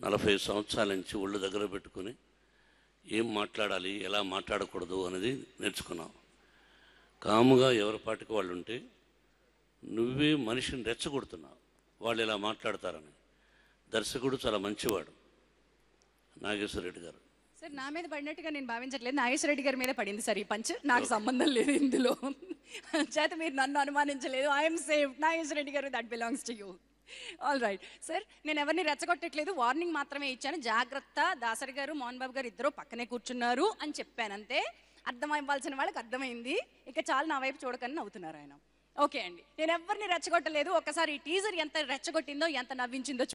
నలభై సంవత్సరాల నుంచి ఒళ్ళు దగ్గర పెట్టుకుని ఏం మాట్లాడాలి ఎలా మాట్లాడకూడదు అనేది నేర్చుకున్నాం కాముగా ఎవరి పాటికి వాళ్ళు ఉంటే నువ్వే మనిషిని రెచ్చగొడుతున్నావు వాళ్ళు ఇలా మాట్లాడతారని దర్శకుడు చాలా మంచివాడు నాగేశ్వర రెడ్డి గారు సార్ నా మీద పడినట్టుగా నేను భావించట్లేదు నాగేశ్వర రెడ్డి గారి మీద పడింది సార్ ఈ పంచ్ నాకు సంబంధం లేదు ఇందులో చేత మీరు నన్ను అనుమానించలేదు ఐఎమ్ సేఫ్ నాగేశ్వర రెడ్డి గారు that belongs to you all right sir నేను ఎవరిని రెచ్చగొట్టట్లేదు వార్నింగ్ మాత్రమే ఇచ్చాను జాగ్రత్త దాసరి గారు మోహన్ బాబు గారు ఇద్దరు పక్కనే కూర్చున్నారు అని చెప్పాను అంతే అర్థం ఇవ్వాల్సిన వాళ్ళకి అర్థమైంది ఇక చాలు నా వైపు చూడకని నవ్వుతున్నారు ఆయన ఓకే అండి నేను ఎవరిని రెచ్చగొట్టలేదు ఒకసారి ఈ టీజర్ ఎంత రెచ్చగొట్టిందో ఎంత నవ్వించిందో